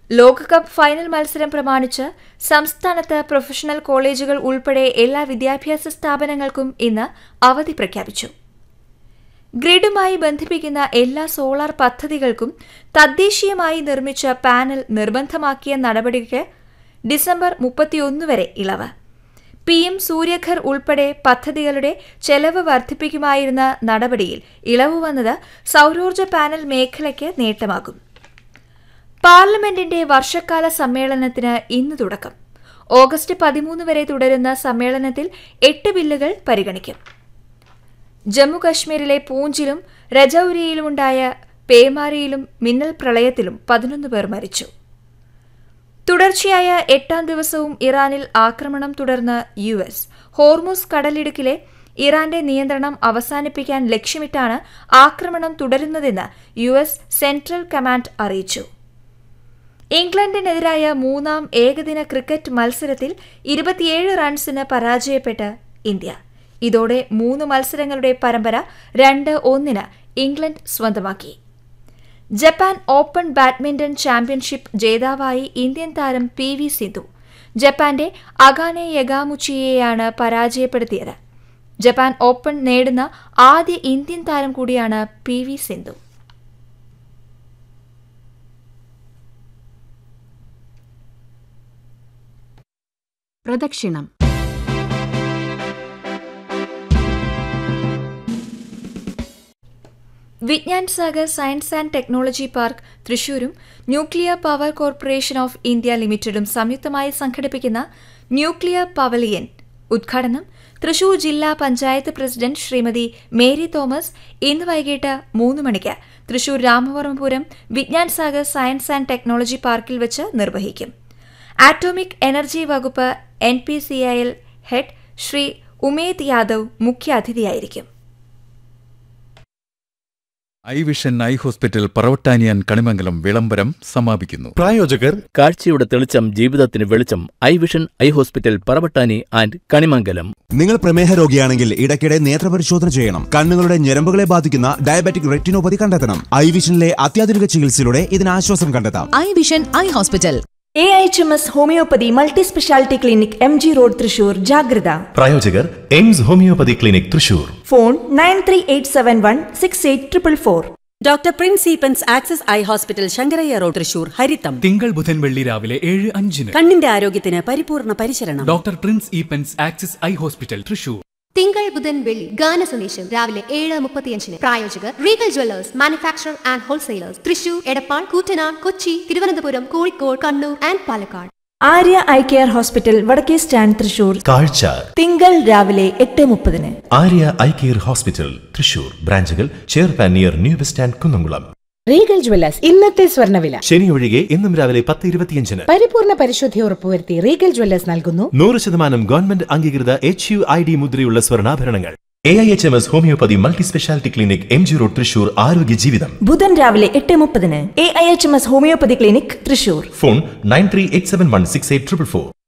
ലോകകപ്പ് ഫൈനൽ മത്സരം പ്രമാണിച്ച് സംസ്ഥാനത്ത് പ്രൊഫഷണൽ കോളേജുകൾ ഉൾപ്പെടെ എല്ലാ വിദ്യാഭ്യാസ സ്ഥാപനങ്ങൾക്കും ഇന്ന് അവധി പ്രഖ്യാപിച്ചു ഗ്രിഡുമായി ബന്ധിപ്പിക്കുന്ന എല്ലാ സോളാർ പദ്ധതികൾക്കും തദ്ദേശീയമായി നിർമ്മിച്ച പാനൽ നിർബന്ധമാക്കിയ നടപടിക്ക് ഡിസംബർ മുപ്പത്തിയൊന്ന് വരെ ഇളവ് പി എം സൂര്യഘർ ഉൾപ്പെടെ പദ്ധതികളുടെ ചെലവ് വർദ്ധിപ്പിക്കുമായിരുന്ന നടപടിയിൽ ഇളവ് വന്നത് സൌരോർജ്ജ പാനൽ മേഖലയ്ക്ക് നേട്ടമാകും പാർലമെന്റിന്റെ വർഷക്കാല സമ്മേളനത്തിന് ഇന്ന് തുടക്കം ഓഗസ്റ്റ് പതിമൂന്ന് വരെ തുടരുന്ന സമ്മേളനത്തിൽ എട്ട് ബില്ലുകൾ പരിഗണിക്കും ജമ്മുകശ്മീരിലെ പൂഞ്ചിലും രജൌരിയിലുമുണ്ടായ പേമാരിയിലും മിന്നൽ പ്രളയത്തിലും പതിനൊന്ന് പേർ മരിച്ചു തുടർച്ചയായ എട്ടാം ദിവസവും ഇറാനിൽ ആക്രമണം തുടർന്ന് യു എസ് ഹോർമുസ് കടലിടുക്കിലെ ഇറാന്റെ നിയന്ത്രണം അവസാനിപ്പിക്കാൻ ലക്ഷ്യമിട്ടാണ് ആക്രമണം തുടരുന്നതെന്ന് യു എസ് സെൻട്രൽ കമാൻഡ് അറിയിച്ചു ഇംഗ്ലണ്ടിനെതിരായ മൂന്നാം ഏകദിന ക്രിക്കറ്റ് മത്സരത്തിൽ ഇരുപത്തിയേഴ് റൺസിന് പരാജയപ്പെട്ട് ഇന്ത്യ ഇതോടെ മൂന്ന് മത്സരങ്ങളുടെ പരമ്പര രണ്ട് ഒന്നിന് ഇംഗ്ലണ്ട് സ്വന്തമാക്കി ജപ്പാൻ ഓപ്പൺ ബാഡ്മിന്റൺ ചാമ്പ്യൻഷിപ്പ് ജേതാവായി ഇന്ത്യൻ താരം പി വി സിന്ധു ജപ്പാന്റെ അഗാനെ യഗാമുച്ചിയെയാണ് പരാജയപ്പെടുത്തിയത് ജപ്പാൻ ഓപ്പൺ നേടുന്ന ആദ്യ ഇന്ത്യൻ താരം കൂടിയാണ് പി വി സിന്ധു പ്രദക്ഷിണം Vigyan Sagar science and technology park തൃശൂരും nuclear power corporation of India ലിമിറ്റഡും സംയുക്തമായി സംഘടിപ്പിക്കുന്ന ന്യൂക്ലിയർ പവലിയൻ ഉദ്ഘാടനം തൃശൂർ ജില്ലാ panchayat president Shrimati Mary Thomas ഇന്ന് വൈകിട്ട് മൂന്ന് മണിക്ക് Thrissur Ramavarmapuram Vigyan Sagar science and technology പാർക്കിൽ വെച്ച് നിർവഹിക്കും ആറ്റോമിക് എനർജി വകുപ്പ് N P C I L head Shri Umed Yadav മുഖ്യാതിഥിയായിരിക്കും ഐ വിഷൻ ഐ ഹോസ്പിറ്റൽ പറവട്ടാനിയാൻ കണിമംഗലം വിളംബരം സമാപിക്കുന്നു പ്രായോജകർ കാഴ്ചയുടെ തെളിച്ചം ജീവിതത്തിന് വെളിച്ചം I vision eye hospital Paravattani and Kanimangalam നിങ്ങൾ പ്രമേഹ രോഗിയാണെങ്കിൽ ഇടയ്ക്കിടെ നേത്രപരിശോധന ചെയ്യണം കണ്ണുകളുടെ ഞരമ്പുകളെ ബാധിക്കുന്ന ഡയബറ്റിക് റെറ്റിനോപ്പതി കണ്ടെത്തണം ഐ വിഷനിലെ അത്യാധുനിക ചികിത്സയിലൂടെ ഇതിന് ആശ്വാസം കണ്ടെത്താം eye vision eye hospital A H M S homeopathy multi speciality clinic M G road Thrissur ജാഗ്രത പ്രായോജകർ AIMS homeopathy clinic Thrissur phone nine three eight seven one six eight triple four doctor Prince Eapen's access eye hospital Sankaraiya road Thrissur ഹരിത്തം തിങ്കൾ ബുധൻ വെള്ളി രാവിലെ ഏഴ് അഞ്ചിന് കണ്ണിന്റെ ആരോഗ്യത്തിന് പരിപൂർണ പരിചരണം doctor Prince Eapen's axis eye hospital Thrissur തിങ്കൾ ബുധൻ വെള്ളി ഗാന സന്ദേശം രാവിലെ ഏഴ് മുപ്പത്തിയഞ്ചിന് പ്രായോജകർ Regal jewellers manufacturer and wholesalers Thrissur Edappal Koottanad Kochi Thiruvananthapuram Kozhikode Kannur and Palakkad Arya eye care hospital വടക്കേ സ്റ്റാൻഡ് തൃശൂർ കാഴ്ച തിങ്കൾ രാവിലെ എട്ട് മുപ്പതിന് Arya eye care hospital Thrissur ബ്രാഞ്ചുകൾ ചേർപ്പാൻ near new bus stand Kunnamkulam Regal jewellers ഇന്നത്തെ സ്വർണ്ണവില ശനി ഒഴികെ ഇന്നും രാവിലെ പത്ത് ഇരുപത്തിയഞ്ചിന് പരിപൂർണ പരിശുദ്ധി ഉറപ്പുവരുത്തി റീഗൽ ജ്വല്ലേഴ്സ് നൽകുന്നു നൂറ് ശതമാനം ഗവൺമെന്റ് അംഗീകൃത എച്ച് യു ഐ ഡി മുദ്രയുള്ള സ്വർണ്ണാഭരണങ്ങൾ A I H M S homeopathy multi speciality clinic M G road Thrissur ആരോഗ്യ ജീവിതം ബുധൻ രാവിലെ എട്ട് മുപ്പതിന് A I H M S homoeopathy clinic Thrissur phone nine three eight seven one six eight triple four